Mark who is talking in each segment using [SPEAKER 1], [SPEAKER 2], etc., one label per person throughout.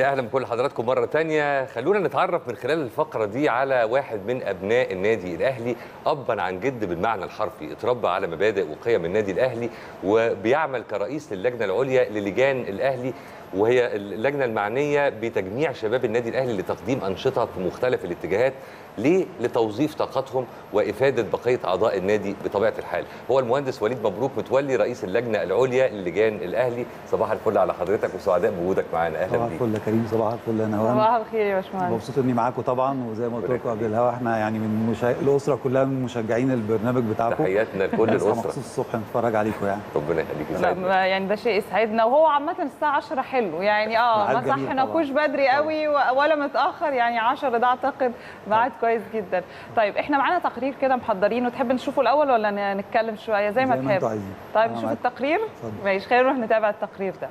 [SPEAKER 1] يا اهلا بكل حضراتكم مره تانية خلونا نتعرف من خلال الفقره دي على واحد من ابناء النادي الاهلي ابا عن جد بالمعنى الحرفي اتربى على مبادئ وقيم النادي الاهلي وبيعمل كرئيس للجنه العليا للجان الاهلي وهي اللجنه المعنيه بتجميع شباب النادي الاهلي لتقديم انشطه في مختلف الاتجاهات ليه؟ لتوظيف طاقتهم وافاده بقيه اعضاء النادي بطبيعه الحال. هو المهندس وليد مبروك متولي رئيس اللجنه العليا للجان الاهلي، صباح الفل على حضرتك وسعداء بوجودك معانا اهلا
[SPEAKER 2] صباح
[SPEAKER 1] بيك.
[SPEAKER 2] الفل يا كريم صباح الفل يا نوال
[SPEAKER 3] صباح الخير يا باشمهندس
[SPEAKER 2] مبسوط اني معاكم طبعا وزي ما قلت لكم قبل الهوا احنا يعني من مشا... الاسره كلها من مشجعين البرنامج بتاعكم
[SPEAKER 1] تحياتنا لكل
[SPEAKER 2] نصحى
[SPEAKER 1] الاسره
[SPEAKER 2] مخصوص الصبح نتفرج عليكم يعني
[SPEAKER 1] ربنا يخليك
[SPEAKER 3] لا
[SPEAKER 1] يسعدنا
[SPEAKER 3] ما- يعني ده شيء يسعدنا وهو عامة الساعة 10 حلو يعني اه
[SPEAKER 2] ميعاد
[SPEAKER 3] ما
[SPEAKER 2] جميل
[SPEAKER 3] صحناكوش
[SPEAKER 2] طبعاً.
[SPEAKER 3] بدري قوي و- ولا متأخر يعني 10 ده اعتقد ميعاد كويس جدا طيب احنا معانا تقرير كده محضرينه تحب نشوفه الأول ولا ن- نتكلم شوية زي ما
[SPEAKER 2] زي ما انتوا
[SPEAKER 3] تحب
[SPEAKER 2] عايزين
[SPEAKER 3] طيب
[SPEAKER 2] أنا
[SPEAKER 3] نشوف
[SPEAKER 2] معاك.
[SPEAKER 3] التقرير
[SPEAKER 2] اتفضل.
[SPEAKER 3] ماشي خلينا نروح نتابع التقرير ده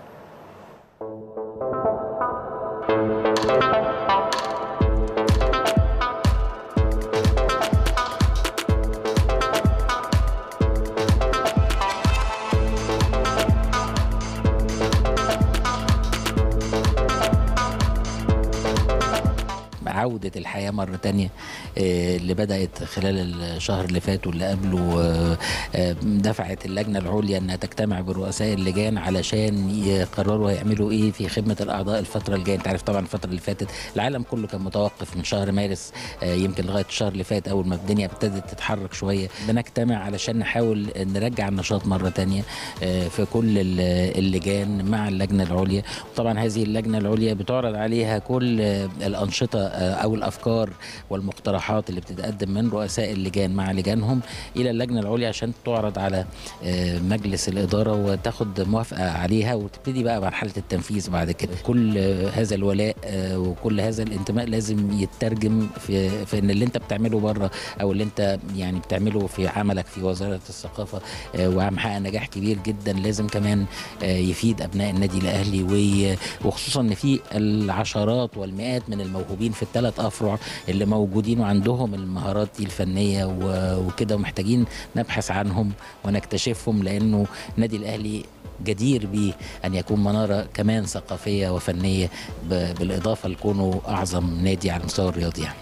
[SPEAKER 4] عودة الحياة مرة تانية آه، اللي بدأت خلال الشهر اللي فات واللي قبله آه، آه، دفعت اللجنة العليا أنها تجتمع برؤساء اللجان علشان يقرروا هيعملوا إيه في خدمة الأعضاء الفترة الجاية أنت عارف طبعا الفترة اللي فاتت العالم كله كان متوقف من شهر مارس آه، يمكن لغاية الشهر اللي فات أول ما الدنيا ابتدت تتحرك شوية بنجتمع علشان نحاول نرجع النشاط مرة تانية آه، في كل ال- اللجان مع اللجنة العليا طبعا هذه اللجنة العليا بتعرض عليها كل آه، الأنشطة آه، أو الأفكار والمقترحات اللي بتتقدم من رؤساء اللجان مع لجانهم إلى اللجنة العليا عشان تعرض على آه، مجلس الإدارة وتاخد موافقة عليها وتبتدي بقى مرحلة التنفيذ بعد كده كل آه، هذا الولاء آه، وكل هذا الانتماء لازم يترجم في, في ان اللي انت بتعمله بره او اللي انت يعني بتعمله في عملك في وزارة الثقافة آه، ومحقق نجاح كبير جدا لازم كمان آه، يفيد ابناء النادي الاهلي وي- وخصوصا ان في العشرات والمئات من الموهوبين في الثلاث افرع اللي موجودين وعندهم المهارات دي الفنيه و- وكده ومحتاجين نبحث عنهم ونكتشفهم لانه النادي الاهلي جدير به ان يكون مناره كمان ثقافيه وفنيه ب- بالاضافه لكونه اعظم نادي على المستوى الرياضي يعني.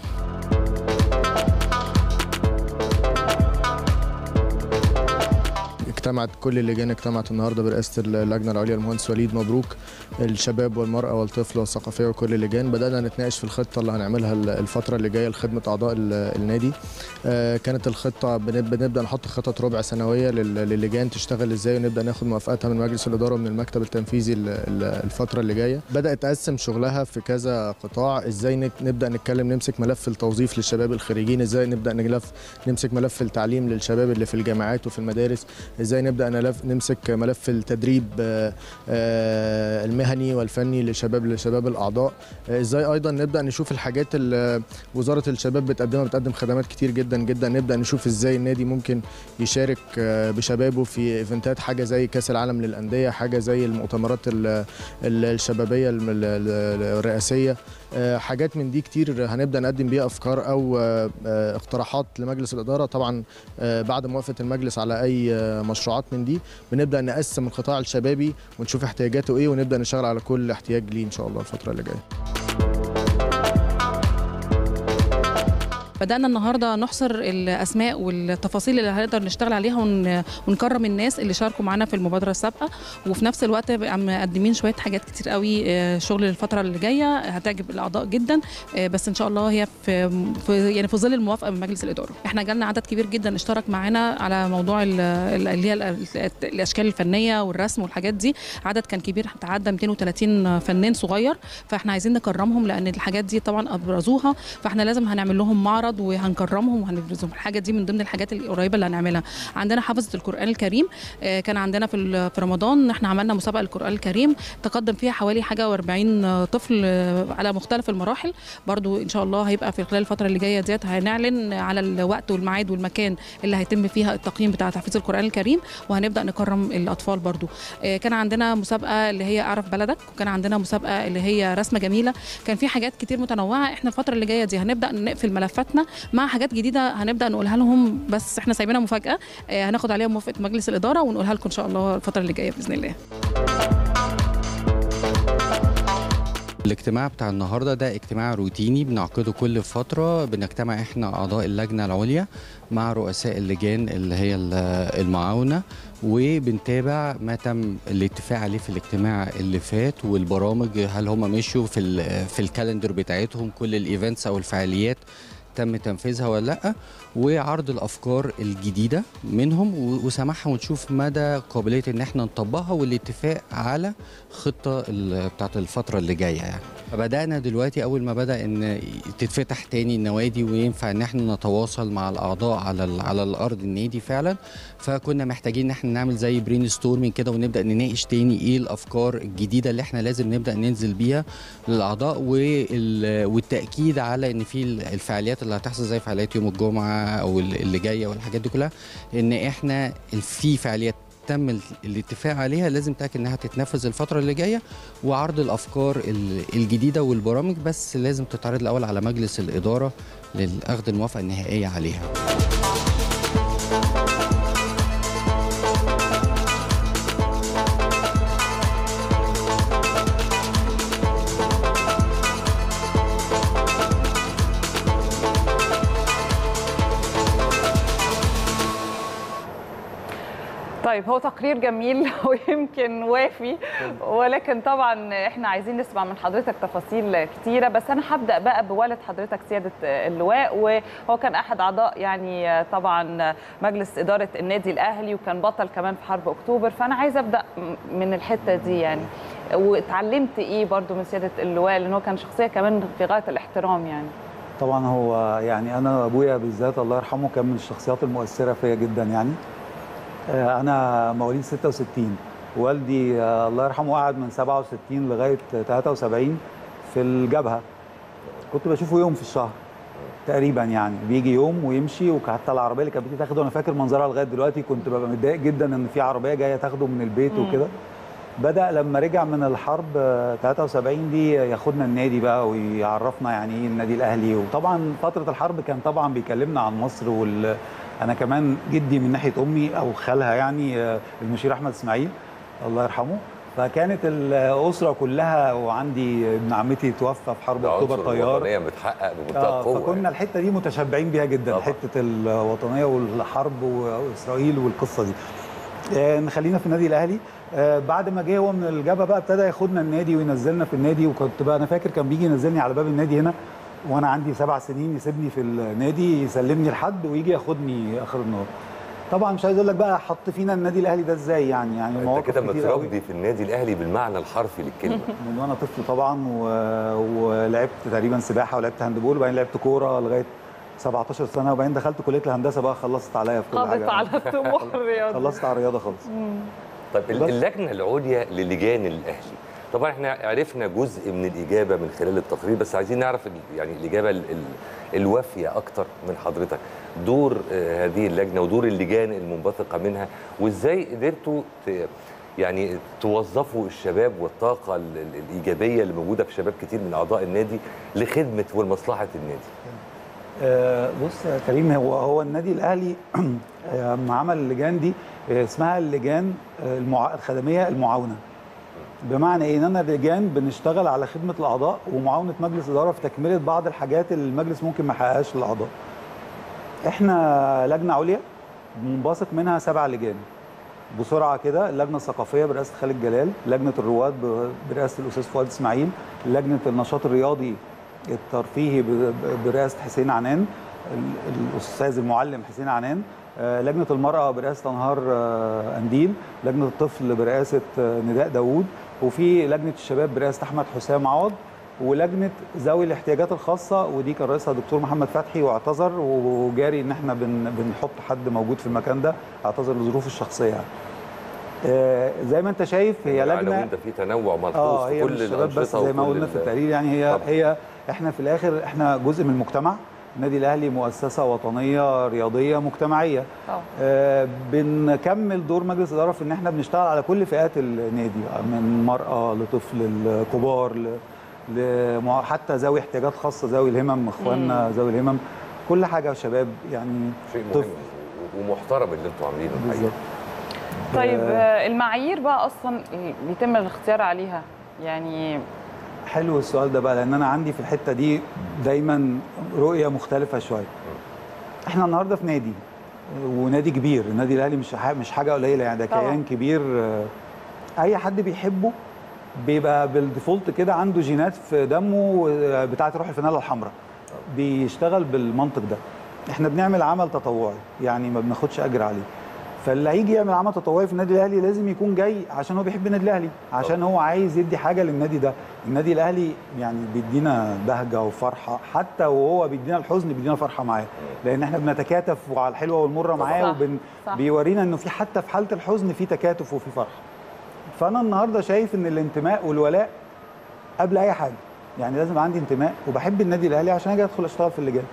[SPEAKER 5] اجتمعت كل اللجان اجتمعت النهارده برئاسه اللجنه العليا المهندس وليد مبروك الشباب والمراه والطفل والثقافيه وكل اللجان بدانا نتناقش في الخطه اللي هنعملها الفتره اللي جايه لخدمه اعضاء ال- النادي آه، كانت الخطه بن- بنبدا نحط خطط ربع سنويه لل- للجان تشتغل ازاي ونبدا ناخد موافقاتها من مجلس الاداره ومن المكتب التنفيذي ال- ال- الفتره اللي جايه بدات تقسم شغلها في كذا قطاع ازاي نك- نبدا نتكلم نمسك ملف التوظيف للشباب الخريجين ازاي نبدا نلف نمسك ملف التعليم للشباب اللي في الجامعات وفي المدارس ازاي نبدا نلف نمسك ملف التدريب آه، آه، المهني والفني لشباب لشباب الاعضاء آه، ازاي ايضا نبدا نشوف الحاجات اللي وزاره الشباب بتقدمها بتقدم خدمات كتير جدا جدا نبدا نشوف ازاي النادي ممكن يشارك آه، بشبابه في ايفنتات حاجه زي كاس العالم للانديه حاجه زي المؤتمرات ال- ال- الشبابيه الم- ال- ال- الرئاسيه آه، حاجات من دي كتير هنبدا نقدم بيها افكار او آه، آه، اقتراحات لمجلس الاداره طبعا آه، بعد موافقه المجلس على اي آه، مشروعات من دي بنبدا نقسم القطاع الشبابي ونشوف احتياجاته ايه ونبدا نشتغل على كل احتياج ليه ان شاء الله الفتره اللي جايه
[SPEAKER 6] بدأنا النهارده نحصر الأسماء والتفاصيل اللي هنقدر نشتغل عليها ون- ونكرم الناس اللي شاركوا معانا في المبادرة السابقة وفي نفس الوقت بقى مقدمين شوية حاجات كتير قوي آه، شغل الفترة اللي جاية هتعجب الأعضاء جدا آه، بس إن شاء الله هي في, في يعني في ظل الموافقة من مجلس الإدارة احنا جالنا عدد كبير جدا اشترك معانا على موضوع ال- ال- اللي هي ال- الأشكال الفنية والرسم والحاجات دي عدد كان كبير تعدى 230 فنان صغير فاحنا عايزين نكرمهم لأن الحاجات دي طبعا أبرزوها فاحنا لازم هنعمل لهم معرض وهنكرمهم وهنبرزهم الحاجه دي من ضمن الحاجات القريبه اللي هنعملها عندنا حافظه القران الكريم آه، كان عندنا في ال- في رمضان احنا عملنا مسابقه القران الكريم تقدم فيها حوالي حاجه و40 طفل آه، على مختلف المراحل برضو ان شاء الله هيبقى في خلال الفتره اللي جايه ديت هنعلن على الوقت والميعاد والمكان اللي هيتم فيها التقييم بتاع تحفيظ القران الكريم وهنبدا نكرم الاطفال برضو آه، كان عندنا مسابقه اللي هي اعرف بلدك وكان عندنا مسابقه اللي هي رسمه جميله كان في حاجات كتير متنوعه احنا الفتره اللي جايه دي هنبدا نقفل ملفاتنا مع حاجات جديده هنبدا نقولها لهم بس احنا سايبينها مفاجاه آه، هناخد عليها موافقه مجلس الاداره ونقولها لكم ان شاء الله الفتره اللي جايه باذن الله
[SPEAKER 7] الاجتماع بتاع النهارده ده اجتماع روتيني بنعقده كل فتره بنجتمع احنا اعضاء اللجنه العليا مع رؤساء اللجان اللي هي ال- المعاونه وبنتابع ما تم الاتفاق عليه في الاجتماع اللي فات والبرامج هل هم مشوا في ال- في الكالندر بتاعتهم كل الايفنتس او الفعاليات تم تنفيذها ولا لا وعرض الافكار الجديده منهم و- وسماعها ونشوف مدى قابليه ان احنا نطبقها والاتفاق على خطه ال- بتاعت الفتره اللي جايه يعني فبدانا دلوقتي اول ما بدا ان تتفتح تاني النوادي وينفع ان احنا نتواصل مع الاعضاء على ال- على الارض النادي فعلا فكنا محتاجين ان احنا نعمل زي برين ستورمنج كده ونبدا نناقش تاني ايه الافكار الجديده اللي احنا لازم نبدا ننزل بيها للاعضاء وال- والتاكيد على ان في الفعاليات اللي هتحصل زي فعاليات يوم الجمعه او اللي جايه والحاجات دي كلها ان احنا في فعاليات تم ال- الاتفاق عليها لازم تاكد انها تتنفذ الفتره اللي جايه وعرض الافكار ال- الجديده والبرامج بس لازم تتعرض الاول على مجلس الاداره للاخذ الموافقه النهائيه عليها
[SPEAKER 3] طيب هو تقرير جميل ويمكن وافي ولكن طبعا احنا عايزين نسمع من حضرتك تفاصيل كتيره بس انا هبدا بقى بوالد حضرتك سياده اللواء وهو كان احد اعضاء يعني طبعا مجلس اداره النادي الاهلي وكان بطل كمان في حرب اكتوبر فانا عايزه ابدا من الحته دي يعني واتعلمت ايه برضو من سياده اللواء لان هو كان شخصيه كمان في غايه الاحترام يعني
[SPEAKER 2] طبعا هو يعني انا ابويا بالذات الله يرحمه كان من الشخصيات المؤثره فيا جدا يعني آه، انا مواليد 66 والدي آه، الله يرحمه قعد من 67 لغايه 73 في الجبهه كنت بشوفه يوم في الشهر تقريبا يعني بيجي يوم ويمشي وحتى العربيه اللي كانت بتيجي تاخده انا فاكر منظرها لغايه دلوقتي كنت ببقى متضايق جدا ان في عربيه جايه تاخده من البيت
[SPEAKER 3] مم.
[SPEAKER 2] وكده بدا لما رجع من الحرب آه، 73 دي ياخدنا النادي بقى ويعرفنا يعني ايه النادي الاهلي وطبعا فتره الحرب كان طبعا بيكلمنا عن مصر وال انا كمان جدي من ناحيه امي او خالها يعني آه، المشير احمد اسماعيل الله يرحمه فكانت الاسره كلها وعندي ابن عمتي توفى في حرب
[SPEAKER 1] ده
[SPEAKER 2] اكتوبر
[SPEAKER 1] عنصر
[SPEAKER 2] طيار
[SPEAKER 1] الوطنيه متحقق بمنتهى
[SPEAKER 2] آه
[SPEAKER 1] القوه
[SPEAKER 2] فكنا الحته دي متشبعين بيها جدا
[SPEAKER 1] طبعا.
[SPEAKER 2] حته الوطنيه والحرب واسرائيل والقصه دي آه نخلينا في النادي الاهلي آه بعد ما جه هو من الجبهه بقى ابتدى ياخدنا النادي وينزلنا في النادي وكنت بقى انا فاكر كان بيجي ينزلني على باب النادي هنا وانا عندي سبع سنين يسيبني في النادي يسلمني لحد ويجي ياخدني اخر النهار طبعا مش عايز اقول لك بقى حط فينا النادي الاهلي ده ازاي يعني يعني
[SPEAKER 1] انت
[SPEAKER 2] مواقف
[SPEAKER 1] كده
[SPEAKER 2] كتير قوي.
[SPEAKER 1] متربي في النادي الاهلي بالمعنى الحرفي للكلمه
[SPEAKER 2] من وانا طفل طبعا و... ولعبت تقريبا سباحه ولعبت هاندبول وبعدين لعبت كوره لغايه 17 سنه وبعدين دخلت كليه الهندسه بقى خلصت عليا في كل
[SPEAKER 3] قضت
[SPEAKER 2] حاجه
[SPEAKER 3] على الطموح الرياضي
[SPEAKER 2] خلصت على الرياضه خالص
[SPEAKER 1] طيب ال-
[SPEAKER 2] بس.
[SPEAKER 1] اللجنه العليا للجان الاهلي طبعا احنا عرفنا جزء من الاجابه من خلال التقرير بس عايزين نعرف ال- يعني الاجابه ال- ال- الوافيه اكتر من حضرتك دور آه، هذه اللجنه ودور اللجان المنبثقه منها وازاي قدرتوا ت- يعني توظفوا الشباب والطاقه ال- ال- الايجابيه اللي موجوده في شباب كتير من اعضاء النادي لخدمه ولمصلحه النادي
[SPEAKER 2] آه، بص يا كريم هو هو النادي الاهلي آه، لما عمل اللجان دي آه، اسمها اللجان آه، المع... الخدميه المعاونه بمعنى ايه ان انا اللجان بنشتغل على خدمه الاعضاء ومعاونه مجلس اداره في تكمله بعض الحاجات اللي المجلس ممكن ما يحققهاش للاعضاء احنا لجنه عليا منبثق منها سبع لجان بسرعه كده اللجنه الثقافيه برئاسه خالد جلال لجنه الرواد ب- برئاسه الاستاذ فؤاد اسماعيل لجنه النشاط الرياضي الترفيهي ب- ب- برئاسه حسين عنان ال- الاستاذ المعلم حسين عنان آه، لجنه المراه برئاسه انهار آه، انديل لجنه الطفل برئاسه آه، نداء داوود وفي لجنه الشباب برئاسه احمد حسام عوض ولجنه ذوي الاحتياجات الخاصه ودي كان رئيسها دكتور محمد فتحي واعتذر وجاري ان احنا بن بنحط حد موجود في المكان ده اعتذر لظروفه الشخصيه يعني. آه، زي ما انت شايف هي
[SPEAKER 1] العناوين
[SPEAKER 2] لجنه
[SPEAKER 1] ده في تنوع ملحوظ
[SPEAKER 2] اه
[SPEAKER 1] في
[SPEAKER 2] هي
[SPEAKER 1] كل
[SPEAKER 2] مش شباب بس
[SPEAKER 1] الانشطه
[SPEAKER 2] زي ما
[SPEAKER 1] وكل
[SPEAKER 2] قلنا في
[SPEAKER 1] ال-
[SPEAKER 2] التقرير يعني هي
[SPEAKER 1] طبعا.
[SPEAKER 2] هي احنا في الاخر احنا جزء من المجتمع النادي الاهلي مؤسسه وطنيه رياضيه مجتمعيه
[SPEAKER 3] طبعا.
[SPEAKER 2] آه بنكمل دور مجلس الاداره في ان احنا بنشتغل على كل فئات النادي من مراه لطفل لكبار ل... لمع- حتى ذوي احتياجات خاصه ذوي الهمم اخواننا ذوي الهمم كل حاجه يا شباب يعني
[SPEAKER 1] شيء
[SPEAKER 2] طفل.
[SPEAKER 1] مهم ومحترم اللي انتوا عاملينه الحقيقه
[SPEAKER 2] بالظبط
[SPEAKER 3] طيب
[SPEAKER 2] آه،
[SPEAKER 3] آه، المعايير بقى اصلا اللي بيتم الاختيار عليها يعني
[SPEAKER 2] حلو السؤال ده بقى لان انا عندي في الحته دي دايما رؤيه مختلفه شويه احنا النهارده في نادي ونادي كبير النادي الاهلي مش ح- مش حاجه قليله يعني ده
[SPEAKER 3] طبعاً.
[SPEAKER 2] كيان كبير آه، اي حد بيحبه بيبقى بالديفولت كده عنده جينات في دمه آه، بتاعه روح الفانيلا الحمراء بيشتغل بالمنطق ده احنا بنعمل عمل تطوعي يعني ما بناخدش اجر عليه فاللي هيجي يعمل عمل تطوعي في النادي الاهلي لازم يكون جاي عشان هو بيحب النادي الاهلي عشان هو عايز يدي حاجه للنادي ده النادي الاهلي يعني بيدينا بهجه وفرحه حتى وهو بيدينا الحزن بيدينا فرحه معاه لان احنا بنتكاتف وعلى الحلوه والمره معاه
[SPEAKER 3] صح،
[SPEAKER 2] وبن
[SPEAKER 3] صح.
[SPEAKER 2] بيورينا انه في حتى في حاله الحزن في تكاتف وفي فرحه فانا النهارده شايف ان الانتماء والولاء قبل اي حاجه يعني لازم عندي انتماء وبحب النادي الاهلي عشان اجي ادخل اشتغل في اللجان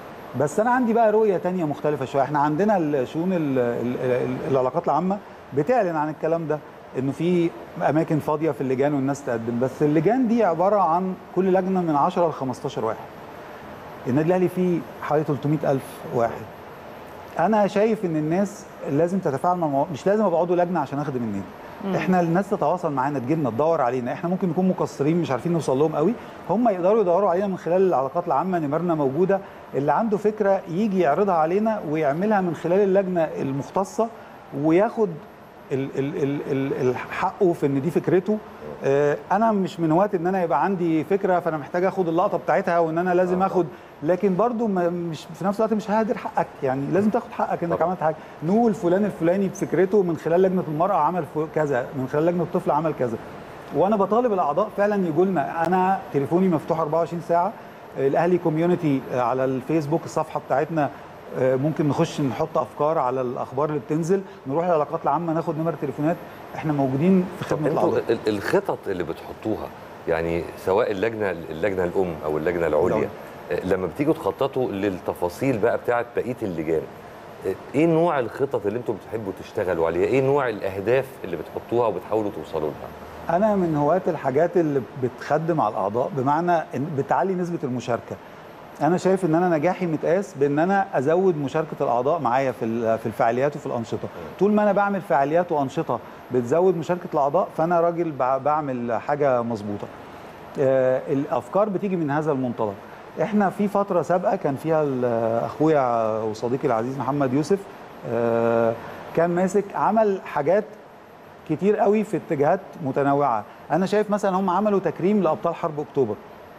[SPEAKER 2] بس انا عندي بقى رؤيه تانية مختلفه شويه احنا عندنا الشؤون ال- ال- ال- العلاقات العامه بتعلن عن الكلام ده انه في اماكن فاضيه في اللجان والناس تقدم بس اللجان دي عباره عن كل لجنه من 10 ل 15 واحد النادي الاهلي فيه حوالي 300 الف واحد انا شايف ان الناس لازم تتفاعل مع المو... مش لازم ابقى عضو لجنه عشان اخدم النادي احنا الناس تتواصل معانا تجيلنا تدور علينا احنا ممكن نكون مقصرين مش عارفين نوصل لهم قوي هم يقدروا يدوروا علينا من خلال العلاقات العامه نمرنا موجوده اللي عنده فكره يجي يعرضها علينا ويعملها من خلال اللجنه المختصه وياخد ال ال ال ال ال حقه في ان دي فكرته آه، انا مش من هواة ان انا يبقى عندي فكره فانا محتاج اخد اللقطه بتاعتها وان انا لازم اخد لكن برضو ما- مش في نفس الوقت مش ههدر حقك يعني لازم تاخد حقك انك
[SPEAKER 1] طبعا.
[SPEAKER 2] عملت حاجه نقول فلان الفلاني بفكرته من خلال لجنه المراه عمل ف- كذا من خلال لجنه الطفل عمل كذا وانا بطالب الاعضاء فعلا يجوا لنا انا تليفوني مفتوح 24 ساعه الاهلي كوميونتي على الفيسبوك الصفحه بتاعتنا آه، ممكن نخش نحط افكار على الاخبار اللي بتنزل نروح للعلاقات العامه ناخد نمر تليفونات احنا موجودين في
[SPEAKER 1] طب
[SPEAKER 2] خدمه
[SPEAKER 1] انتوا
[SPEAKER 2] الاعضاء
[SPEAKER 1] ال- الخطط اللي بتحطوها يعني سواء اللجنه اللجنه الام او اللجنه العليا
[SPEAKER 2] العليا.
[SPEAKER 1] آه، لما بتيجوا تخططوا للتفاصيل بقى بتاعه بقيه اللجان آه، ايه نوع الخطط اللي انتم بتحبوا تشتغلوا عليها ايه نوع الاهداف اللي بتحطوها وبتحاولوا توصلوا لها
[SPEAKER 2] انا من هواة الحاجات اللي بتخدم على الاعضاء بمعنى ان بتعلي نسبه المشاركه انا شايف ان انا نجاحي متقاس بان انا ازود مشاركه الاعضاء معايا في ال- في الفعاليات وفي الانشطه طول ما انا بعمل فعاليات وانشطه بتزود مشاركه الاعضاء فانا راجل بع- بعمل حاجه مظبوطه آه، الافكار بتيجي من هذا المنطلق احنا في فتره سابقه كان فيها ال- اخويا وصديقي العزيز محمد يوسف آه، كان ماسك عمل حاجات كتير قوي في اتجاهات متنوعه انا شايف مثلا هم عملوا تكريم لابطال حرب اكتوبر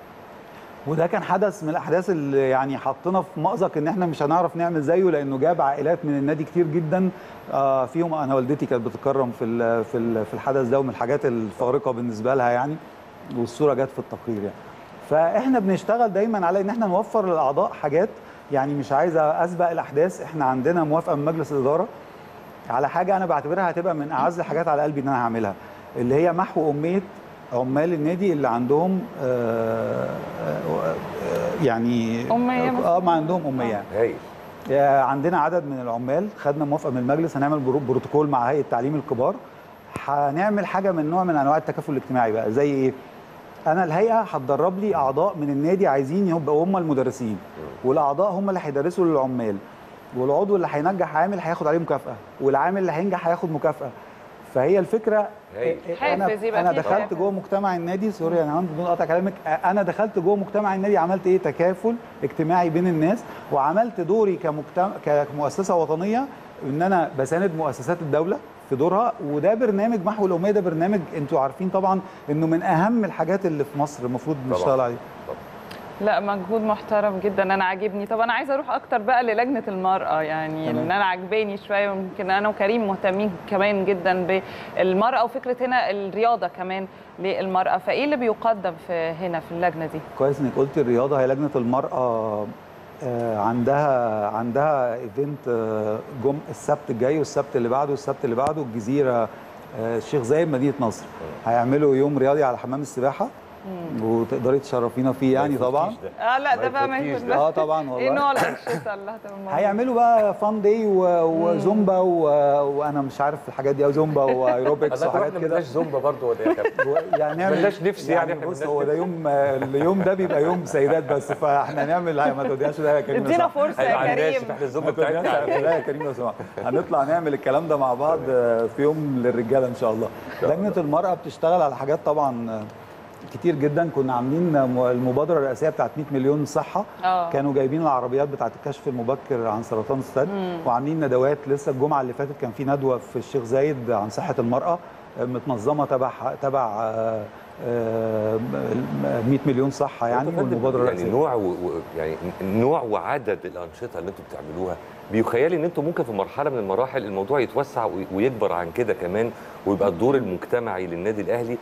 [SPEAKER 2] وده كان حدث من الاحداث اللي يعني حطينا في مأزق ان احنا مش هنعرف نعمل زيه لانه جاب عائلات من النادي كتير جدا آه، فيهم انا والدتي كانت بتكرم في ال- في ال- في الحدث ده ومن الحاجات الفارقه بالنسبه لها يعني والصوره جت في التقرير يعني فاحنا بنشتغل دايما على ان احنا نوفر للاعضاء حاجات يعني مش عايز اسبق الاحداث احنا عندنا موافقه من مجلس الاداره على حاجه انا بعتبرها هتبقى من اعز الحاجات على قلبي ان انا هعملها اللي هي محو اميه عمال النادي اللي عندهم آه آه آه يعني
[SPEAKER 3] أمية مثلاً؟
[SPEAKER 2] اه ما عندهم اميه يعني.
[SPEAKER 1] هايل
[SPEAKER 2] آه، عندنا عدد من العمال خدنا موافقه من المجلس هنعمل برو- بروتوكول مع هيئه تعليم الكبار هنعمل حاجه من نوع من انواع التكافل الاجتماعي بقى زي ايه انا الهيئه هتدرب لي اعضاء من النادي عايزين يبقوا هم المدرسين والاعضاء هم اللي هيدرسوا للعمال والعضو اللي هينجح عامل هياخد عليه مكافاه والعامل اللي هينجح هياخد مكافاه فهي الفكره
[SPEAKER 1] هايل.
[SPEAKER 2] انا
[SPEAKER 3] حافز يبقى
[SPEAKER 2] انا
[SPEAKER 3] فيه
[SPEAKER 2] دخلت
[SPEAKER 3] حافز.
[SPEAKER 2] جوه مجتمع النادي سوري يا نعم بدون قطع كلامك انا دخلت جوه مجتمع النادي عملت ايه تكافل اجتماعي بين الناس وعملت دوري كمجتمع كمؤسسه وطنيه ان انا بساند مؤسسات الدوله في دورها وده برنامج محو الاميه ده برنامج انتوا عارفين طبعا انه من اهم الحاجات اللي في مصر المفروض
[SPEAKER 1] طبعاً.
[SPEAKER 2] نشتغل عليه
[SPEAKER 3] لا مجهود محترم جدا انا عاجبني طب انا عايزه اروح اكتر بقى للجنه المراه يعني
[SPEAKER 2] تمام.
[SPEAKER 3] ان انا عجباني شويه ويمكن انا وكريم مهتمين كمان جدا بالمراه وفكره هنا الرياضه كمان للمراه فايه اللي بيقدم في هنا في اللجنه دي
[SPEAKER 2] كويس انك قلت الرياضه هي لجنه المراه آه، عندها عندها ايفنت آه، جم السبت الجاي والسبت اللي بعده والسبت اللي بعده الجزيره آه، الشيخ زايد مدينه نصر هيعملوا يوم رياضي على حمام السباحه وتقدري تشرفينا فيه يعني طبعا
[SPEAKER 3] اه لا
[SPEAKER 1] ما
[SPEAKER 3] ده بقى ما
[SPEAKER 1] يفوتنيش
[SPEAKER 3] يكون
[SPEAKER 1] ده.
[SPEAKER 2] اه طبعا
[SPEAKER 3] ايه
[SPEAKER 2] والله
[SPEAKER 3] نوع الانشطه اللي هتبقى موجودة؟
[SPEAKER 2] هيعملوا بقى فان داي و- وزومبا و... وانا مش عارف الحاجات دي او زومبا وايروبكس وحاجات كده
[SPEAKER 1] زومبا برضه ولا يا كابتن
[SPEAKER 2] و- يعني نعمل
[SPEAKER 1] ملناش نفس يعني إحنا
[SPEAKER 2] بص
[SPEAKER 1] ملناش
[SPEAKER 2] هو ده يوم اليوم ده بيبقى يوم سيدات بس فاحنا نعمل لا ما توديهاش ده يا كريم
[SPEAKER 3] ادينا
[SPEAKER 2] صح.
[SPEAKER 3] فرصه
[SPEAKER 1] ايوه
[SPEAKER 3] يا
[SPEAKER 1] على الناس
[SPEAKER 3] كريم
[SPEAKER 1] احنا الزومبا
[SPEAKER 2] ما توديهاش
[SPEAKER 1] بتاعتنا
[SPEAKER 2] لا يا كريم لو سمحت هنطلع نعمل الكلام ده مع بعض في يوم للرجاله ان شاء الله لجنه المراه بتشتغل على حاجات طبعا كتير جدا كنا عاملين م- المبادره الرئاسيه بتاعت 100 مليون صحه
[SPEAKER 3] آه.
[SPEAKER 2] كانوا جايبين العربيات بتاعت الكشف المبكر عن سرطان الثدي وعاملين ندوات لسه الجمعه اللي فاتت كان في ندوه في الشيخ زايد عن صحه المراه آه، متنظمه تبع تبع آه، آه، 100 مليون صحه يعني
[SPEAKER 1] أنتوا فندم
[SPEAKER 2] والمبادره
[SPEAKER 1] يعني
[SPEAKER 2] الرئاسيه
[SPEAKER 1] نوع و... و... يعني نوع وعدد الانشطه اللي انتم بتعملوها بيخيلي ان انتم ممكن في مرحله من المراحل الموضوع يتوسع وي- ويكبر عن كده كمان ويبقى الدور المجتمعي للنادي الاهلي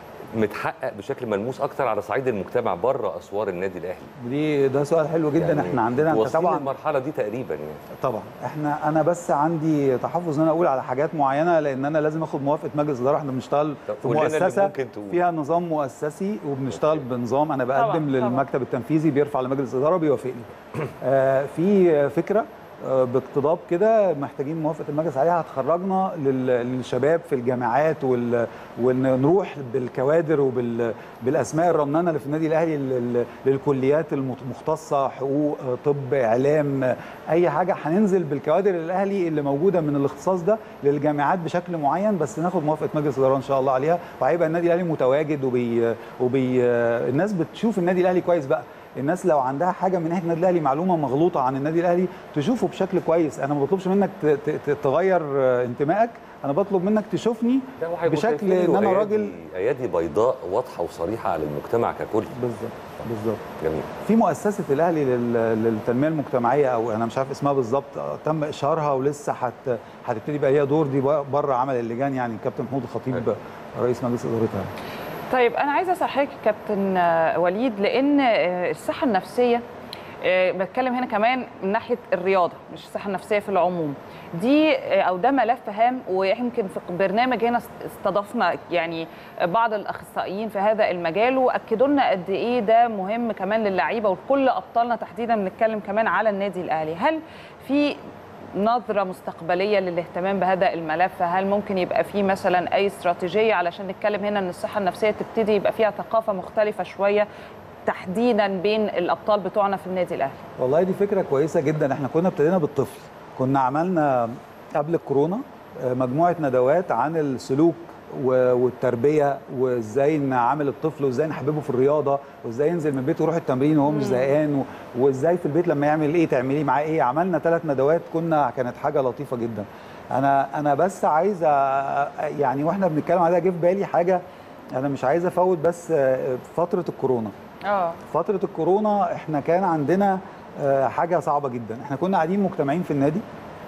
[SPEAKER 1] متحقق بشكل ملموس اكتر على صعيد المجتمع بره اسوار النادي الاهلي
[SPEAKER 2] دي ده سؤال حلو جدا
[SPEAKER 1] يعني
[SPEAKER 2] احنا عندنا انت
[SPEAKER 1] واصلين
[SPEAKER 2] طبعا
[SPEAKER 1] المرحله دي تقريبا يعني
[SPEAKER 2] طبعا احنا انا بس عندي تحفظ ان انا اقول على حاجات معينه لان انا لازم اخد موافقه مجلس الاداره احنا بنشتغل
[SPEAKER 1] طب
[SPEAKER 2] في
[SPEAKER 1] قول لنا اللي
[SPEAKER 2] مؤسسه
[SPEAKER 1] ممكن تقول.
[SPEAKER 2] فيها نظام مؤسسي وبنشتغل بنظام انا
[SPEAKER 3] طبعاً،
[SPEAKER 2] بقدم
[SPEAKER 3] طبعاً.
[SPEAKER 2] للمكتب التنفيذي بيرفع لمجلس الاداره بيوافق لي آه في فكره آه، باقتضاب كده محتاجين موافقه المجلس عليها هتخرجنا لل- للشباب في الجامعات وال... ونروح بالكوادر وبالاسماء الرنانه اللي في النادي الاهلي لل... للكليات المختصه حقوق آه، طب اعلام آه، اي حاجه هننزل بالكوادر الاهلي اللي موجوده من الاختصاص ده للجامعات بشكل معين بس ناخد موافقه مجلس الاداره ان شاء الله عليها وهيبقى النادي الاهلي متواجد وبي... وبي... آه، الناس بتشوف النادي الاهلي كويس بقى الناس لو عندها حاجه من ناحيه النادي الاهلي معلومه مغلوطه عن النادي الاهلي تشوفه بشكل كويس انا ما بطلبش منك ت- ت- ت- تغير آه، انتمائك انا بطلب منك تشوفني
[SPEAKER 1] ده وهيبقوا
[SPEAKER 2] بشكل
[SPEAKER 1] شايفين
[SPEAKER 2] ان انا
[SPEAKER 1] أيادي-
[SPEAKER 2] راجل
[SPEAKER 1] ايادي بيضاء واضحه وصريحه على المجتمع ككل
[SPEAKER 2] بالظبط بالظبط
[SPEAKER 1] جميل
[SPEAKER 2] في مؤسسه الاهلي لل- للتنميه المجتمعيه او انا مش عارف اسمها بالظبط آه، تم اشهارها ولسه هت هتبتدي يبقى ليها دور دي بره عمل اللجان يعني الكابتن محمود الخطيب رئيس مجلس ادارتها
[SPEAKER 3] طيب انا عايزه اصححك كابتن آه، وليد لان آه، الصحه النفسيه آه، بتكلم هنا كمان من ناحيه الرياضه مش الصحه النفسيه في العموم دي آه، او ده ملف هام ويمكن في برنامج هنا استضفنا يعني بعض الاخصائيين في هذا المجال واكدوا لنا قد ايه ده مهم كمان للعيبه وكل ابطالنا تحديدا بنتكلم كمان على النادي الاهلي هل في نظرة مستقبلية للاهتمام بهذا الملف هل ممكن يبقى في مثلا أي استراتيجية علشان نتكلم هنا أن الصحة النفسية تبتدي يبقى فيها ثقافة مختلفة شوية تحديدا بين الأبطال بتوعنا في النادي الأهلي
[SPEAKER 2] والله دي فكره كويسه جدا احنا كنا ابتدينا بالطفل كنا عملنا قبل الكورونا آه، مجموعه ندوات عن السلوك و- والتربيه وازاي نعامل الطفل وازاي نحببه في الرياضه وازاي ينزل من بيته يروح التمرين وهو مش زهقان و- وازاي في البيت لما يعمل ايه تعمليه معاه ايه عملنا ثلاث ندوات كنا كانت حاجه لطيفه جدا انا انا بس عايز أ- يعني واحنا بنتكلم عليها جه في بالي حاجه انا مش عايز افوت بس آه، فتره الكورونا
[SPEAKER 3] اه
[SPEAKER 2] فترة الكورونا احنا كان عندنا آه، حاجة صعبة جدا احنا كنا قاعدين مجتمعين في النادي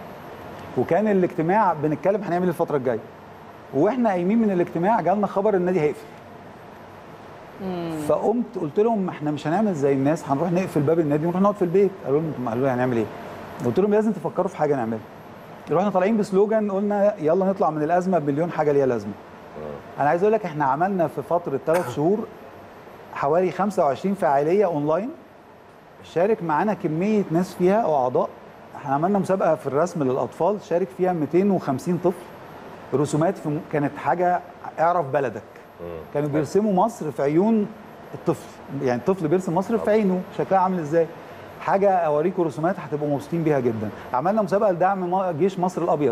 [SPEAKER 2] وكان الاجتماع بنتكلم هنعمل ايه الفترة الجاية واحنا قايمين من الاجتماع جالنا خبر النادي هيقفل فقمت قلت لهم احنا مش هنعمل زي الناس هنروح نقفل باب النادي ونروح نقعد في البيت قالوا لهم قالوا لي هنعمل ايه قلت لهم لازم تفكروا في حاجه نعملها رحنا طالعين بسلوجان قلنا يلا نطلع من الازمه بمليون حاجه ليها لازمه انا عايز اقول لك احنا عملنا في فتره ثلاث شهور حوالي 25 فعاليه اونلاين شارك معانا كميه ناس فيها واعضاء احنا عملنا مسابقه في الرسم للاطفال شارك فيها 250 طفل رسومات في م... كانت حاجه اعرف بلدك كانوا بيرسموا مصر في عيون الطفل يعني الطفل بيرسم مصر في عينه شكلها عامل ازاي حاجه اوريكم رسومات هتبقوا مبسوطين بيها جدا عملنا مسابقه لدعم م- جيش مصر الابيض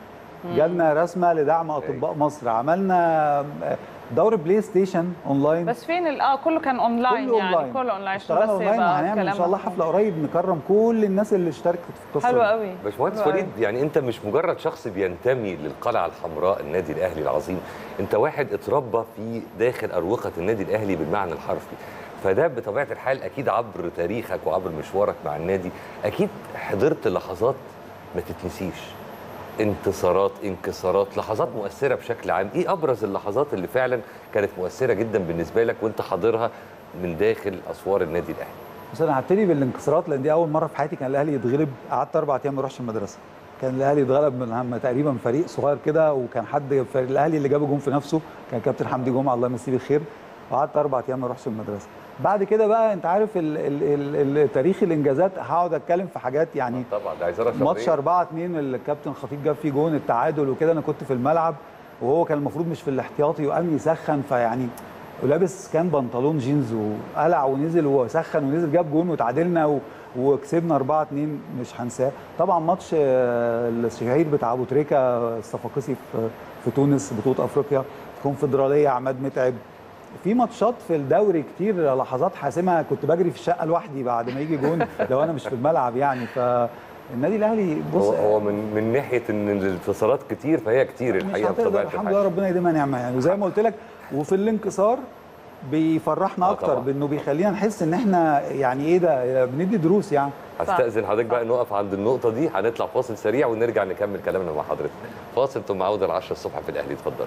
[SPEAKER 2] جالنا رسمه لدعم اطباء مصر عملنا دورة بلاي ستيشن اونلاين
[SPEAKER 3] بس فين ال- اه كله كان اونلاين
[SPEAKER 2] كله
[SPEAKER 3] يعني
[SPEAKER 2] اونلاين
[SPEAKER 3] كله اونلاين عشان
[SPEAKER 2] اشتغلنا
[SPEAKER 3] بس
[SPEAKER 2] اونلاين
[SPEAKER 3] يبقى
[SPEAKER 2] وهنعمل ان
[SPEAKER 3] الكلام
[SPEAKER 2] شاء الله
[SPEAKER 3] مفهوم.
[SPEAKER 2] حفله قريب نكرم كل الناس اللي اشتركت في القصه
[SPEAKER 3] حلو
[SPEAKER 2] دي.
[SPEAKER 3] قوي
[SPEAKER 1] باشمهندس
[SPEAKER 3] حلو
[SPEAKER 1] وليد
[SPEAKER 3] قوي.
[SPEAKER 1] يعني انت مش مجرد شخص بينتمي للقلعه الحمراء النادي الاهلي العظيم انت واحد اتربى في داخل اروقه النادي الاهلي بالمعنى الحرفي فده بطبيعه الحال اكيد عبر تاريخك وعبر مشوارك مع النادي اكيد حضرت لحظات ما تتنسيش انتصارات انكسارات لحظات مؤثره بشكل عام ايه ابرز اللحظات اللي فعلا كانت مؤثره جدا بالنسبه لك وانت حاضرها من داخل اسوار النادي الاهلي
[SPEAKER 2] بس انا هبتدي بالانكسارات لان دي اول مره في حياتي كان الاهلي يتغلب قعدت اربع ايام ما اروحش المدرسه كان الاهلي اتغلب من هم تقريبا فريق صغير كده وكان حد فريق الاهلي اللي جاب جون في نفسه كان كابتن حمدي جمعه الله يمسيه بالخير وقعدت اربع ايام ما اروحش المدرسه بعد كده بقى انت عارف ال ال ال ال تاريخ الانجازات هقعد اتكلم في حاجات يعني
[SPEAKER 1] طبعا ده عايز اعرف
[SPEAKER 2] ماتش 4 2 اللي الكابتن خطيب جاب فيه جون التعادل وكده انا كنت في الملعب وهو كان المفروض مش في الاحتياطي وقام يسخن فيعني ولابس كان بنطلون جينز وقلع ونزل وسخن ونزل جاب جون وتعادلنا و... وكسبنا 4 2 مش هنساه طبعا ماتش آه، الشهير بتاع ابو تريكه الصفاقسي في في تونس بطوله افريقيا كونفدراليه عماد متعب في ماتشات في الدوري كتير لحظات حاسمه كنت بجري في الشقه لوحدي بعد ما يجي جون لو انا مش في الملعب يعني فالنادي الاهلي بص
[SPEAKER 1] هو, هو من من ناحيه ان الانتصارات كتير فهي كتير
[SPEAKER 2] مش
[SPEAKER 1] الحقيقه
[SPEAKER 2] هتقدر
[SPEAKER 1] بطبيعه
[SPEAKER 2] الحمد
[SPEAKER 1] الحال.
[SPEAKER 2] لله ربنا يديمها نعمه يعني وزي ما قلت لك وفي الانكسار بيفرحنا
[SPEAKER 1] آه
[SPEAKER 2] اكتر
[SPEAKER 1] طبعاً.
[SPEAKER 2] بانه بيخلينا نحس ان احنا يعني ايه ده بندي دروس يعني
[SPEAKER 1] هستأذن حضرتك بقى نقف عند النقطة دي هنطلع فاصل سريع ونرجع نكمل كلامنا مع حضرتك فاصل ثم عودة ل 10 الصبح في الأهلي اتفضل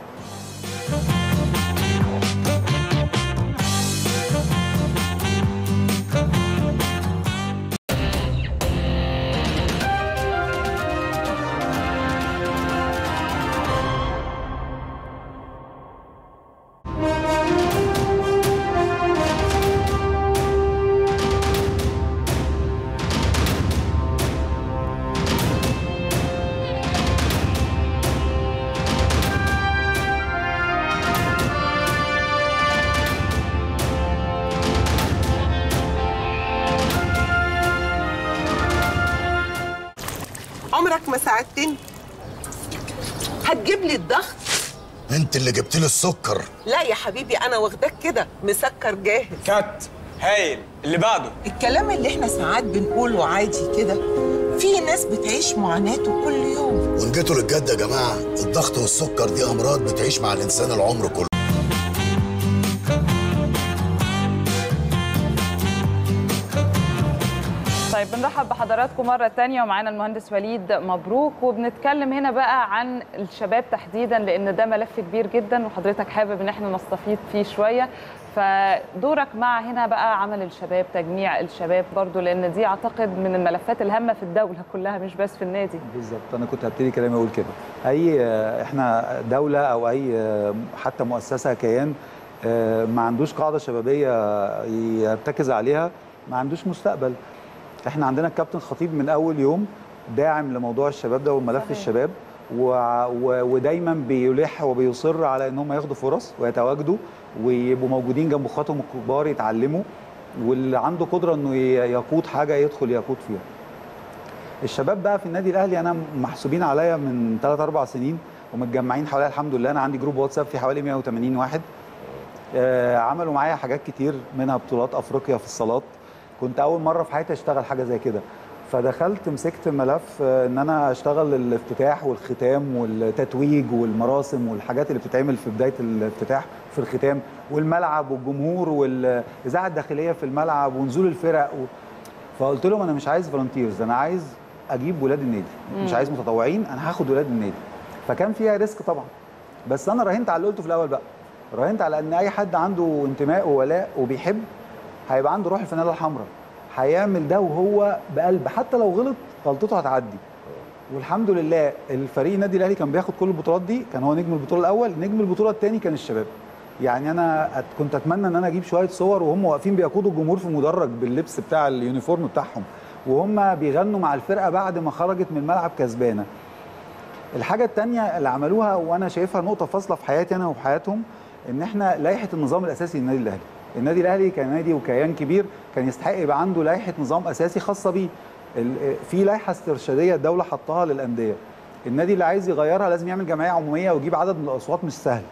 [SPEAKER 8] عمرك ما ساعدتني هتجيب لي الضغط
[SPEAKER 9] انت اللي جبت لي السكر
[SPEAKER 8] لا يا حبيبي انا واخداك كده مسكر جاهز
[SPEAKER 10] كات هايل اللي بعده
[SPEAKER 8] الكلام اللي احنا ساعات بنقوله عادي كده في ناس بتعيش معاناته كل يوم
[SPEAKER 9] وان جيتوا للجد يا جماعه الضغط والسكر دي امراض بتعيش مع الانسان العمر كله
[SPEAKER 3] طيب بنرحب بحضراتكم مرة تانية ومعانا المهندس وليد مبروك وبنتكلم هنا بقى عن الشباب تحديدا لأن ده ملف كبير جدا وحضرتك حابب إن احنا نستفيض فيه شوية فدورك مع هنا بقى عمل الشباب تجميع الشباب برضو لأن دي أعتقد من الملفات الهامة في الدولة كلها مش بس في النادي
[SPEAKER 2] بالظبط انا كنت هبتدي كلامي اقول كده اي احنا دوله او اي حتى مؤسسه كيان ما عندوش قاعده شبابيه يرتكز عليها ما عندوش مستقبل احنا عندنا الكابتن خطيب من اول يوم داعم لموضوع الشباب ده وملف
[SPEAKER 3] صحيح.
[SPEAKER 2] الشباب و... و... ودايما بيلح وبيصر على ان هم ياخدوا فرص ويتواجدوا ويبقوا موجودين جنب اخواتهم الكبار يتعلموا واللي عنده قدره انه ي- يقود حاجه يدخل يقود فيها الشباب بقى في النادي الاهلي انا محسوبين عليا من 3 4 سنين ومتجمعين حواليا الحمد لله انا عندي جروب واتساب فيه حوالي 180 واحد آه، عملوا معايا حاجات كتير منها بطولات افريقيا في الصالات كنت اول مره في حياتي اشتغل حاجه زي كده فدخلت مسكت ملف آه، ان انا اشتغل الافتتاح والختام والتتويج والمراسم والحاجات اللي بتتعمل في بدايه الافتتاح في الختام والملعب والجمهور والاذاعه الداخليه في الملعب ونزول الفرق و... فقلت لهم انا مش عايز فولنتيرز انا عايز اجيب ولاد النادي مش عايز متطوعين انا هاخد ولاد النادي فكان فيها ريسك طبعا بس انا راهنت على اللي قلته في الاول بقى راهنت على ان اي حد عنده انتماء وولاء وبيحب هيبقى عنده روح الفانيلا الحمراء هيعمل ده وهو بقلب حتى لو غلط غلطته هتعدي والحمد لله الفريق النادي الاهلي كان بياخد كل البطولات دي كان هو نجم البطوله الاول نجم البطوله الثاني كان الشباب يعني انا أت- كنت اتمنى ان انا اجيب شويه صور وهم واقفين بيقودوا الجمهور في مدرج باللبس بتاع اليونيفورم بتاعهم وهم بيغنوا مع الفرقه بعد ما خرجت من الملعب كسبانه الحاجه الثانيه اللي عملوها وانا شايفها نقطه فاصله في حياتي انا وفي حياتهم ان احنا لائحه النظام الاساسي للنادي الاهلي النادي الاهلي كنادي وكيان كبير كان يستحق يبقى عنده لائحه نظام اساسي خاصه بيه ال- في لائحه استرشاديه الدوله حطها للانديه النادي اللي عايز يغيرها لازم يعمل جمعيه عموميه ويجيب عدد من الاصوات مش سهل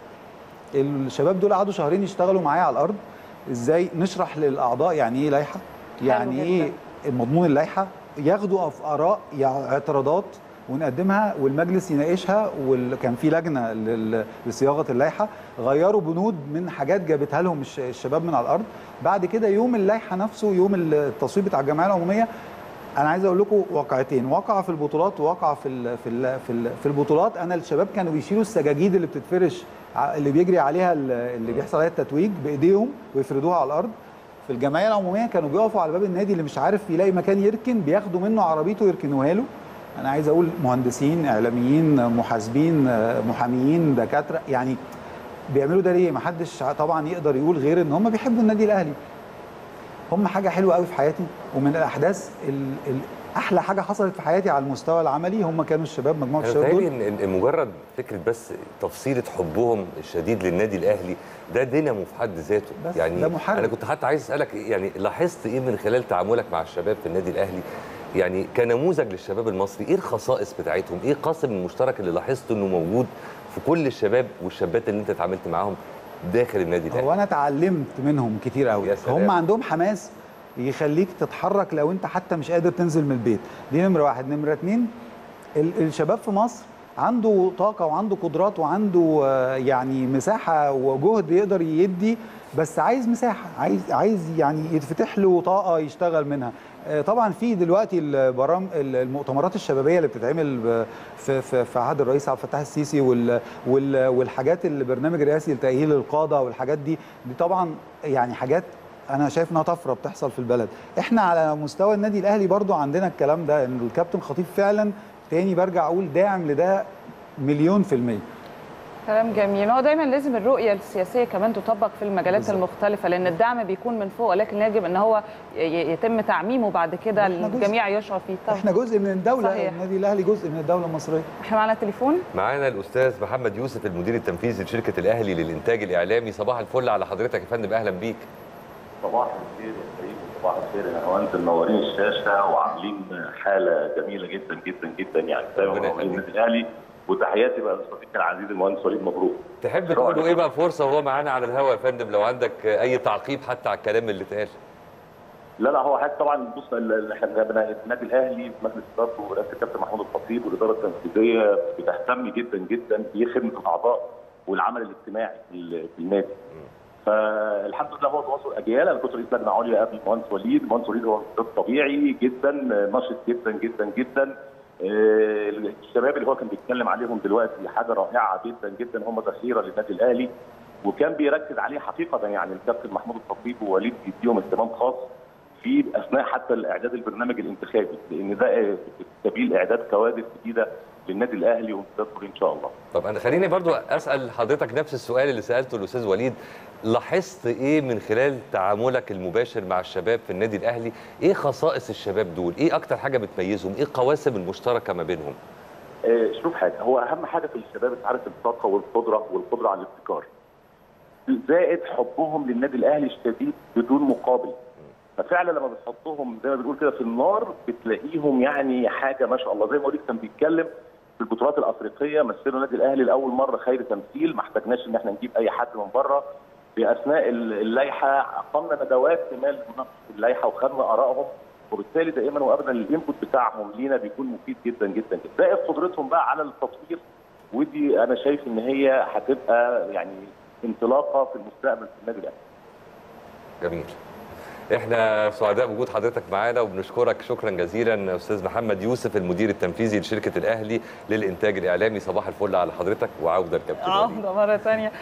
[SPEAKER 2] الشباب دول قعدوا شهرين يشتغلوا معايا على الارض ازاي نشرح للاعضاء يعني ايه لائحه يعني
[SPEAKER 3] جداً.
[SPEAKER 2] ايه مضمون اللائحه ياخدوا أف- اراء يع- اعتراضات ونقدمها والمجلس يناقشها وكان في لجنه لل- لصياغه اللائحه غيروا بنود من حاجات جابتها لهم الش- الشباب من على الارض بعد كده يوم اللائحه نفسه يوم التصويت بتاع الجمعيه العموميه انا عايز اقول لكم واقعتين واقعه في البطولات وواقعه في ال في ال في, ال في البطولات انا الشباب كانوا بيشيلوا السجاجيد اللي بتتفرش ع- اللي بيجري عليها ال- اللي بيحصل عليها التتويج بايديهم ويفردوها على الارض في الجمعيه العموميه كانوا بيقفوا على باب النادي اللي مش عارف يلاقي مكان يركن بياخدوا منه عربيته يركنوها له انا عايز اقول مهندسين اعلاميين محاسبين محاميين دكاتره يعني بيعملوا ده ليه ما حدش طبعا يقدر يقول غير ان هم بيحبوا النادي الاهلي هم حاجه حلوه قوي في حياتي ومن الاحداث ال ال احلى حاجه حصلت في حياتي على المستوى العملي هم كانوا الشباب مجموعه
[SPEAKER 1] انا
[SPEAKER 2] الشباب
[SPEAKER 1] بتهيألي
[SPEAKER 2] دول
[SPEAKER 1] ان إن مجرد فكره بس تفصيله حبهم الشديد للنادي الاهلي ده دينامو في حد ذاته
[SPEAKER 2] بس
[SPEAKER 1] يعني
[SPEAKER 2] ده محرك.
[SPEAKER 1] انا كنت حتى عايز اسالك يعني لاحظت ايه من خلال تعاملك مع الشباب في النادي الاهلي يعني كنموذج للشباب المصري ايه الخصائص بتاعتهم ايه القاسم المشترك اللي لاحظته انه موجود في كل الشباب والشابات اللي انت اتعاملت معاهم داخل النادي الاهلي
[SPEAKER 2] هو انا اتعلمت منهم كتير قوي
[SPEAKER 1] يا سلام.
[SPEAKER 2] هم عندهم حماس يخليك تتحرك لو انت حتى مش قادر تنزل من البيت دي نمره واحد نمره اتنين ال- الشباب في مصر عنده طاقة وعنده قدرات وعنده آه، يعني مساحة وجهد يقدر يدي بس عايز مساحة عايز عايز يعني يتفتح له طاقة يشتغل منها آه، طبعا في دلوقتي البرام المؤتمرات الشبابية اللي بتتعمل ب- في في في عهد الرئيس عبد الفتاح السيسي وال وال والحاجات البرنامج الرئاسي لتأهيل القادة والحاجات دي دي طبعا يعني حاجات انا شايف انها طفره بتحصل في البلد احنا على مستوى النادي الاهلي برضو عندنا الكلام ده ان الكابتن خطيب فعلا تاني برجع اقول داعم لده مليون في الميه
[SPEAKER 3] كلام جميل هو دايما لازم الرؤيه السياسيه كمان تطبق في المجالات
[SPEAKER 2] بالظبط.
[SPEAKER 3] المختلفه لان الدعم بيكون من فوق ولكن يجب ان هو ي- يتم تعميمه بعد كده
[SPEAKER 2] إحنا جزء.
[SPEAKER 3] الجميع يشعر فيه طبعا
[SPEAKER 2] احنا جزء من الدوله
[SPEAKER 3] صحيح.
[SPEAKER 2] النادي الاهلي جزء من الدوله المصريه
[SPEAKER 3] احنا معانا تليفون
[SPEAKER 1] معانا الاستاذ محمد يوسف المدير التنفيذي لشركه الاهلي للانتاج الاعلامي صباح الفل على حضرتك يا فندم اهلا بيك
[SPEAKER 11] صباح الخير يا كريم صباح الخير يا هوانت منورين الشاشه وعاملين حاله جميله جدا جدا جدا يعني دايما
[SPEAKER 1] ربنا
[SPEAKER 11] منورين
[SPEAKER 1] يخليك.
[SPEAKER 11] النادي الاهلي وتحياتي بقى لصديقي العزيز المهندس وليد مبروك
[SPEAKER 1] تحب تقول له ايه بقى فرصه وهو معانا على الهواء يا فندم لو عندك اي تعقيب حتى على الكلام اللي اتقال
[SPEAKER 11] لا لا هو حاجه طبعا بص ال- ال- احنا بنا- النادي الاهلي في مجلس ادارته ورئاسه الكابتن محمود الخطيب والاداره التنفيذيه بتهتم جدا جدا بخدمه الاعضاء والعمل الاجتماعي في ال- في النادي. فالحمد لله هو تواصل اجيال انا كنت رئيس لجنه عليا قبل المهندس وليد، المهندس وليد هو استاذ طبيعي جدا نشط جدا جدا جدا آه، الشباب اللي هو كان بيتكلم عليهم دلوقتي حاجه رائعه جدا جدا هم ذخيره للنادي الاهلي وكان بيركز عليه حقيقه يعني الكابتن محمود الخطيب ووليد بيديهم اهتمام خاص في اثناء حتى الاعداد البرنامج الانتخابي لان ده آه، سبيل اعداد كوادر جديده للنادي الاهلي ومستقبل ان شاء الله.
[SPEAKER 1] طب انا خليني برضو اسال حضرتك نفس السؤال اللي سالته الاستاذ وليد لاحظت ايه من خلال تعاملك المباشر مع الشباب في النادي الاهلي ايه خصائص الشباب دول ايه اكتر حاجه بتميزهم ايه القواسم المشتركه ما بينهم
[SPEAKER 11] آه، شوف حاجه هو اهم حاجه في الشباب انت عارف الطاقه والقدره والقدره على الابتكار. زائد حبهم للنادي الاهلي الشديد بدون مقابل. ففعلا لما بتحطهم زي ما بنقول كده في النار بتلاقيهم يعني حاجه ما شاء الله زي ما وليد كان بيتكلم في البطولات الافريقيه مثلوا النادي الاهلي لاول مره خير تمثيل ما احتاجناش ان احنا نجيب اي حد من بره في اثناء ال- اللائحه قمنا ندوات كمال مناقشه اللائحه وخدنا ارائهم وبالتالي دائما وابدا الانبوت بتاعهم لينا بيكون مفيد جدا جدا جدا زائد قدرتهم بقى على التطوير ودي انا شايف ان هي هتبقى يعني انطلاقه في المستقبل في النادي الاهلي
[SPEAKER 1] جميل احنا سعداء بوجود حضرتك معانا وبنشكرك شكرا جزيلا استاذ محمد يوسف المدير التنفيذي لشركه الاهلي للانتاج الاعلامي صباح الفل على حضرتك وعوده لكابتن وليد
[SPEAKER 3] عودة مرة ثانية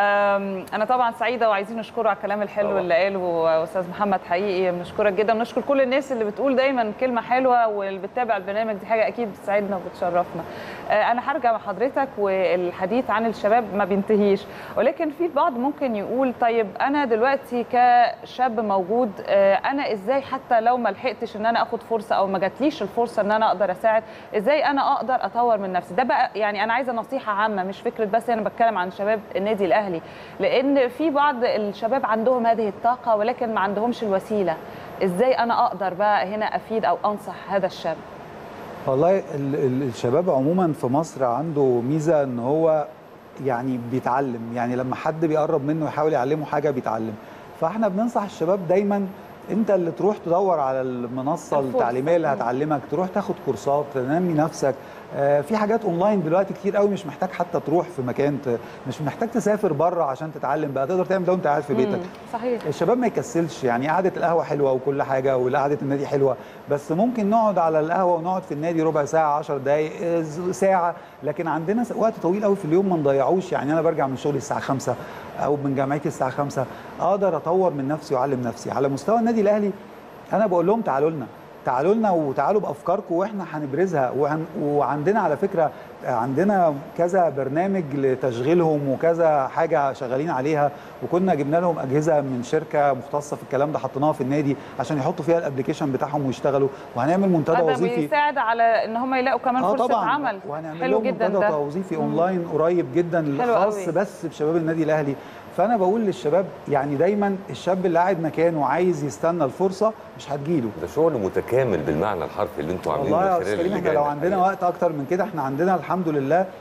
[SPEAKER 3] أنا طبعا سعيدة وعايزين نشكره على الكلام الحلو
[SPEAKER 1] طبعا.
[SPEAKER 3] اللي قاله أستاذ محمد حقيقي بنشكرك جدا بنشكر كل الناس اللي بتقول دايما كلمة حلوة واللي بتتابع البرنامج دي حاجة أكيد بتسعدنا وبتشرفنا آه، أنا هرجع مع حضرتك والحديث عن الشباب ما بينتهيش ولكن في البعض ممكن يقول طيب أنا دلوقتي كشاب موجود آه، أنا إزاي حتى لو ما لحقتش إن أنا آخد فرصة أو ما جاتليش الفرصة إن أنا أقدر أساعد إزاي أنا أقدر أطور من نفسي ده بقى يعني أنا عايزة نصيحة عامة مش فكرة بس أنا بتكلم عن شباب النادي الأهلي لأن في بعض الشباب عندهم هذه الطاقة ولكن ما عندهمش الوسيلة إزاي أنا أقدر بقى هنا أفيد أو أنصح هذا الشاب
[SPEAKER 2] والله ال- ال- الشباب عموما في مصر عنده ميزه ان هو يعني بيتعلم يعني لما حد بيقرب منه يحاول يعلمه حاجه بيتعلم فاحنا بننصح الشباب دايما انت اللي تروح تدور على المنصه
[SPEAKER 3] الفرصة.
[SPEAKER 2] التعليميه اللي
[SPEAKER 3] مم.
[SPEAKER 2] هتعلمك تروح تاخد كورسات تنمي نفسك آه، في حاجات اونلاين دلوقتي كتير قوي مش محتاج حتى تروح في مكان ت- مش محتاج تسافر بره عشان تتعلم بقى تقدر تعمل ده وانت قاعد في بيتك
[SPEAKER 3] مم، صحيح
[SPEAKER 2] الشباب ما يكسلش يعني قعده القهوه حلوه وكل حاجه وقعده النادي حلوه بس ممكن نقعد على القهوه ونقعد في النادي ربع ساعه 10 دقائق آه، ز- ساعه لكن عندنا س- وقت طويل قوي في اليوم ما نضيعوش يعني انا برجع من شغلي الساعه 5 او من جامعتي الساعه 5 اقدر اطور من نفسي واعلم نفسي على مستوى النادي الاهلي انا بقول لهم تعالوا لنا تعالوا لنا وتعالوا بافكاركم واحنا هنبرزها وهن وعندنا على فكره عندنا كذا برنامج لتشغيلهم وكذا حاجه شغالين عليها وكنا جبنا لهم اجهزه من شركه مختصه في الكلام ده حطيناها في النادي عشان يحطوا فيها الابلكيشن بتاعهم ويشتغلوا وهنعمل منتدى
[SPEAKER 3] هذا
[SPEAKER 2] وظيفي
[SPEAKER 3] بيساعد على ان هم يلاقوا كمان
[SPEAKER 2] اه
[SPEAKER 3] فرصه
[SPEAKER 2] طبعا
[SPEAKER 3] عمل
[SPEAKER 2] وهنعمل
[SPEAKER 3] حلو
[SPEAKER 2] لهم
[SPEAKER 3] جدا
[SPEAKER 2] منتدى
[SPEAKER 3] ده
[SPEAKER 2] توظيفي
[SPEAKER 3] مم.
[SPEAKER 2] اونلاين قريب جدا
[SPEAKER 3] حلو
[SPEAKER 2] خاص
[SPEAKER 3] قوي.
[SPEAKER 2] بس بشباب النادي الاهلي فانا بقول للشباب يعني دايما الشاب اللي قاعد مكانه وعايز يستنى الفرصه مش هتجيله
[SPEAKER 1] ده شغل متكامل بالمعنى الحرفي اللي انتوا عاملينه
[SPEAKER 2] والله يا
[SPEAKER 1] من
[SPEAKER 2] استاذ
[SPEAKER 1] خلال
[SPEAKER 2] كريم احنا
[SPEAKER 1] اللجان
[SPEAKER 2] لو عندنا
[SPEAKER 1] الحقيقة.
[SPEAKER 2] وقت اكتر من كده احنا عندنا الحمد لله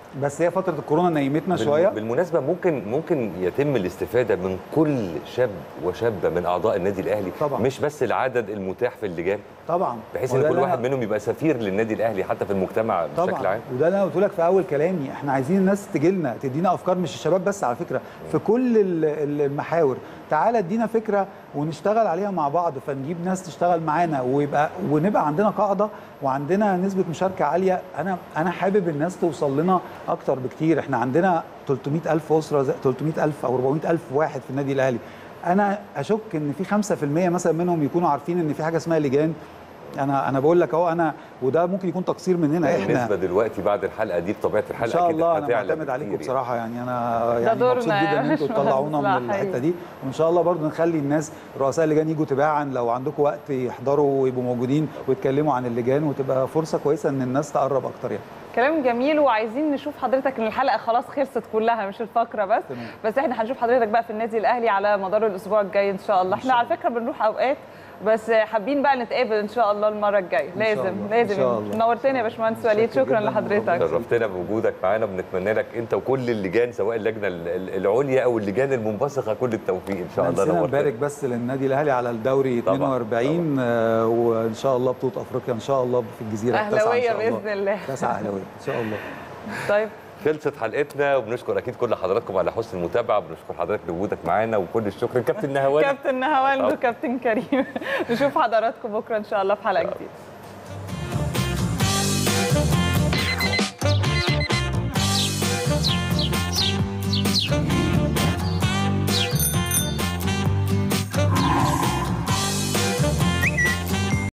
[SPEAKER 2] بس هي فتره الكورونا نيمتنا
[SPEAKER 1] بالم-
[SPEAKER 2] شويه
[SPEAKER 1] بالمناسبه ممكن ممكن يتم الاستفاده من كل شاب وشابه من اعضاء النادي الاهلي
[SPEAKER 2] طبعاً.
[SPEAKER 1] مش بس العدد المتاح في اللجان
[SPEAKER 2] طبعا
[SPEAKER 1] بحيث
[SPEAKER 2] وده
[SPEAKER 1] ان كل
[SPEAKER 2] اللي
[SPEAKER 1] واحد
[SPEAKER 2] أنا-
[SPEAKER 1] منهم يبقى سفير للنادي الاهلي حتى في المجتمع بشكل
[SPEAKER 2] طبعا
[SPEAKER 1] عام
[SPEAKER 2] وده اللي انا قلت لك في اول كلامي احنا عايزين الناس تجي لنا تدينا افكار مش الشباب بس على فكره في كل ال- ال- المحاور تعالى ادينا فكره ونشتغل عليها مع بعض فنجيب ناس تشتغل معانا ويبقى ونبقى عندنا قاعده وعندنا نسبه مشاركه عاليه انا انا حابب الناس توصل لنا اكتر بكتير احنا عندنا 300 الف اسره زي 300 الف او 400 الف واحد في النادي الاهلي انا اشك ان في 5% مثلا منهم يكونوا عارفين ان في حاجه اسمها لجان انا انا بقول لك اهو انا وده ممكن يكون تقصير مننا احنا
[SPEAKER 1] النسبه دلوقتي بعد الحلقه دي بطبيعه
[SPEAKER 2] ان
[SPEAKER 1] الحلقه
[SPEAKER 2] شاء
[SPEAKER 1] أكيد
[SPEAKER 2] الله انا
[SPEAKER 1] هتعلى
[SPEAKER 2] معتمد عليكم
[SPEAKER 1] بكتير
[SPEAKER 2] بصراحه يعني انا
[SPEAKER 3] ده
[SPEAKER 2] يعني
[SPEAKER 3] دورنا
[SPEAKER 2] مبسوط جدا
[SPEAKER 3] يا
[SPEAKER 2] ان انتوا
[SPEAKER 3] باشمهندس
[SPEAKER 2] تطلعونا من
[SPEAKER 3] لا،
[SPEAKER 2] الحته
[SPEAKER 3] حقيقي.
[SPEAKER 2] دي وان شاء الله برضو نخلي الناس رؤساء اللجان يجوا تباعا لو عندكم وقت يحضروا ويبقوا موجودين ويتكلموا عن اللجان وتبقى فرصه كويسه ان الناس تقرب اكتر يعني
[SPEAKER 3] كلام جميل وعايزين نشوف حضرتك ان الحلقه خلاص خلصت كلها مش الفقره بس
[SPEAKER 2] تمام.
[SPEAKER 3] بس احنا هنشوف حضرتك بقى في النادي الاهلي على مدار الاسبوع الجاي ان شاء الله احنا على فكره بنروح اوقات بس حابين بقى نتقابل ان شاء الله المره الجايه
[SPEAKER 2] شاء
[SPEAKER 3] لازم
[SPEAKER 2] الله. إن
[SPEAKER 3] لازم
[SPEAKER 2] شاء الله.
[SPEAKER 3] نورتنا يا باشمهندس وليد
[SPEAKER 2] شكراً
[SPEAKER 3] شكرا
[SPEAKER 2] جداً
[SPEAKER 3] لحضرتك
[SPEAKER 1] شرفتنا بوجودك معانا بنتمنى لك انت وكل اللجان سواء اللجنه ال- ال- العليا او اللجان المنبثقه كل التوفيق ان شاء الله
[SPEAKER 2] نسينا
[SPEAKER 1] نورتنا.
[SPEAKER 2] نبارك بس للنادي الاهلي على الدوري
[SPEAKER 1] طبعاً،
[SPEAKER 2] 42 آه، وان شاء الله بطوله افريقيا ان شاء الله في الجزيره التاسعة إن
[SPEAKER 3] اهلاويه
[SPEAKER 2] شاء الله.
[SPEAKER 3] باذن الله
[SPEAKER 2] تسعه اهلاويه ان شاء الله
[SPEAKER 3] طيب
[SPEAKER 1] خلصت حلقتنا وبنشكر اكيد كل حضراتكم على حسن المتابعه بنشكر حضرتك لوجودك معانا وكل الشكر كابتن نهوان
[SPEAKER 3] كابتن نهاوند وكابتن كريم نشوف حضراتكم بكره ان شاء الله في حلقه جديده